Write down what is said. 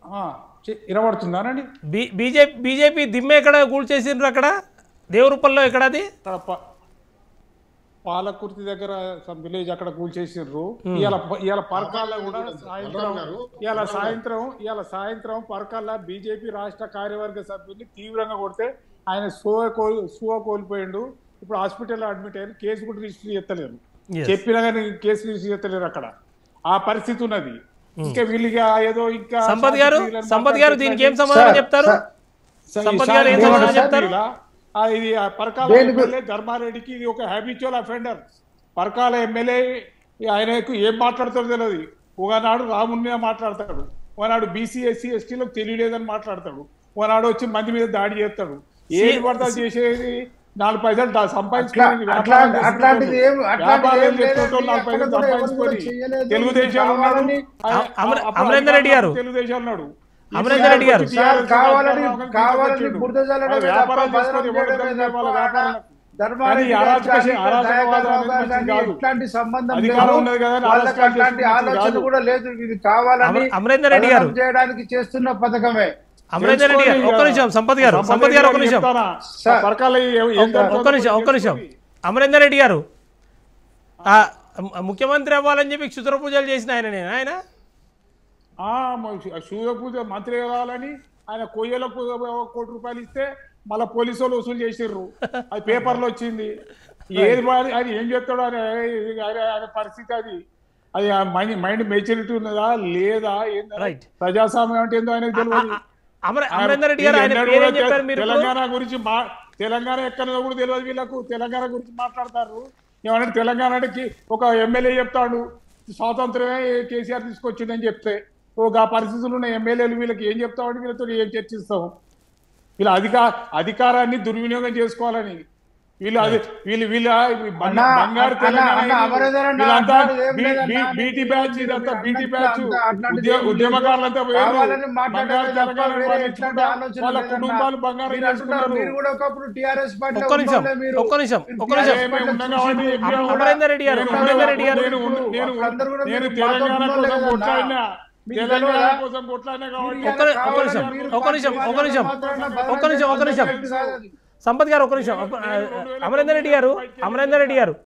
ఆ, చె- వినబడుతుందానండి బీ బీజేపీ బీజేపీ దిమ్మె ఎక్కడ కూల్ చేసిండ్రు అక్కడ దేవరూపల్లో ఎక్కడ అది అక్కడ ప- పాలకుర్తి దగ్గర some విలేజ్ అక్కడ కూల్చేసిండ్రు ఇవాళ ఇవాళ పరకాల్లో కూడా సాయంత్రం ఇవాళ సాయంత్రం ఇవాళ సాయంత్రం పరకాల్లో బీజేపీ రాష్ట్ర కార్యవర్గ సభ్యుల్ని తీవ్రంగా కొడితే ఆయన సో కోల్ సో కోల్పోయిండు ఇప్పుడు హాస్పిటల్లో అడ్మిట్ అయ్యారు కేసు కూడా రిజిస్టర్ చేస్తలేరు Yes. చెప్పినా కానీ కేసు రిజిస్టర్ చేస్తలేరు అక్కడ ఆ పరిస్థితి ఉన్నది ఇంకా వీళ్ళకి ఏదో ఇంకా సంపత్ గారు శాంతిప్రియులని సంపత్ గారు దీనికి ఏం సమాధానం చెప్తారు సంపత్ గారు ఏం సమాధానం చెప్తారు ఆ, ఇది ఆ పరకాల ఎమ్మెల్యే ధర్మారెడ్డికి ఇది ఒక హ్యాబిచువల్ అఫెండర్ పరకాల ఎమ్మెల్యే ఆయనకు ఏం మాట్లాడతాడో తెలియదు ఒకనాడు రాముని మాట్లాడతాడు ఒకనాడు బీసీ ఎస్సీ ఎస్టీలకు తెలియలేదని మాట్లాడతాడు ఒకనాడు వచ్చి మంది మీద దాడి చేస్తాడు ఏది పడతా చేసేది నాలుగు పైసలు దా- సంపాదించుకొని అట్లా- వ్యాపారం అట్లా- అట్లాంటిది ఏం- చేసుకుంటాడు. అట్లాంటిది వ్యాపారం ఏం లేదండి. చేసుకుంటాడు, నాలుగు పైసలు ఎక్కడ కూడా ఎవరు కూడా సంపాదించుకొని చేయలేదు. తెలుగుదేశం ఉన్నాడు కావాలని- ఆయన- అమర- అప్పుడు అమరేందర్ రెడ్డి గారు. తెలుగుదేశం ఉన్నాడు అమరేందర్ రెడ్డి గారు. సార్ కావాలని కావాలని బురద జల్లడం వాళ్ళు మీద వ్యాపారం తప్ప చేసుకొని బదనాం ఎవరు చేయడమే దొరికితే వాళ్ళ తప్ప వ్యాపారం ధర్మారెడ్డి కానీ అరాచక గారి శక్తి- అరాచకవాదం అనేది నాయకత్వం మంచిది కానీ కాదు. ఇట్లాంటి సంబంధం అధికారం లేదు. ఉన్నది కదా అని వాళ్ళకి అరాచకాలు అట్లాంటి చేస్తున్నది ఆలోచన కాదు. కూడా లేదు ఇది కావాలని అమర- అమరేందర్ రెడ్డి గారు. బదనాం చేయడానికి చేస్తున్న పథకమే అమరేందర్ రెడ్డి గారు ఒక్క నిమిషం సంపత్ గారు సంపత్ గారు ఒక నిమిషం సార్. పరకాల ఒక్క నిమిషం ఒక్క నిమిషం అమరేందర్ రెడ్డి గారు ఆ, ము- ముఖ్యమంత్రి అవ్వాలని చెప్పి క్షుద్ర పూజలు చేసిన ఆయన నేను ఆయన సూర్య పూజ మంత్రి కావాలని ఆయన కొయ్యలకు కోటి రూపాయలు ఇస్తే మళ్ళీ పోలీసు వాళ్ళు వసూలు చేసిర్రు అది పేపర్లో వచ్చింది ఏది వాడి- ఆయన ఏం చెప్తాడు ఆయన ఆయన ఆయన పరిస్థితి అది అది ఆ మైండ్ మైండ్ మెచ్యూరిటీ ఉన్నదా లేదా ఏందా Right. ప్రజాస్వామ్యం అంటే ఏందో ఆయనకు తెలియదు అమర అమరేందర్ రెడ్డి గారు ఆయన వీళ్ళు పేరేం ఎన్నడూ చెప్పారు మీరు ఇప్పుడు? తెలంగాణ గురించి మా తెలంగాణ ఎక్కడో కూడా తెలియదు వీళ్ళకు తెలంగాణ గురించి మాట్లాడతారు ఏమంటే తెలంగాణకి ఒక ఎమ్మెల్యే చెప్తాడు స్వాతంత్రమే కేసీఆర్ తీసుకొచ్చిందని చెప్తే ఓ ఆ పరిస్థితులు ఉన్న ఎమ్మెల్యేలు వీళ్ళకి ఏం చెప్తామని వీళ్ళతో ఏం చర్చిస్తాం వీళ్ళ అధికార అధికారాన్ని దుర్వినియోగం చేసుకోవాలని వీళ్ళు అది వీళ్ళు వీళ్ళ బంగ- అన్నా, బంగారు అన్నా, తెలంగాణ అన్నా, అమరేందర్ అన్నా, వీళ్ళంతా అట్లాంటిది ఏం బీ- లేదన్నా. బీ- బీటీ బ్యాచ్ ఇదంతా బీటీ అట్లా- బ్యాచ్ అట్లా- అట్లాంటిది ఉద్య- ఏం లేదు. ఉద్యమకారులంతా పోయారు. కావాలని మాట్లాడమే బంగారు తప్ప తెలంగాణ వేరే వాళ్ళు ఎట్లాంటి ఇచ్చుకుంటా ఆలోచన వాళ్ళ లేదన్నా. కుటుంబాలు బంగారం మీరు అంటున్నారు, చేసుకున్నారు మీరు కూడా ఒకప్పుడు టీఆర్ఎస్ పార్టీలో ఒక్క నిమిషం, ఉన్నోళ్ళే మీరు. ఒక్క నిమిషం, ఒక్క TRS నిమిషం. పార్టీలో మేము ఉన్నాం చూసి కాబట్టి ఇప్పుడు మేము కూడా- అమరేందర్ రెడ్డి గారు, నేను- అమరేందర్ రెడ్డి గారు. నేను ఉన్న- నేను వాళ్ళందరూ కూడా నేను మీరు తెలంగాణ మాతో కోసం ఉన్నోళ్ళే కొట్లాడినా కదా. మీకు తెలంగాణ తెలియదా? కోసం కొట్లాడినా కాబట్టి మీరు ఒక్క ని- ఒక్క కావాలని నిమిషం, మీరు ఒక్క నిమిషం, పార్టీ ఒక్క నిమిషం, మాత్రాన ఒక్క నిమిషం, ఒక్క నిమిషం. బదనాం చేయడం కాదు అది. సంపత్ గారు ఒక నిమిషం అప్ప- ఆ, అమరేందర్ రెడ్డి గారు అమరేందర్ రెడ్డి గారు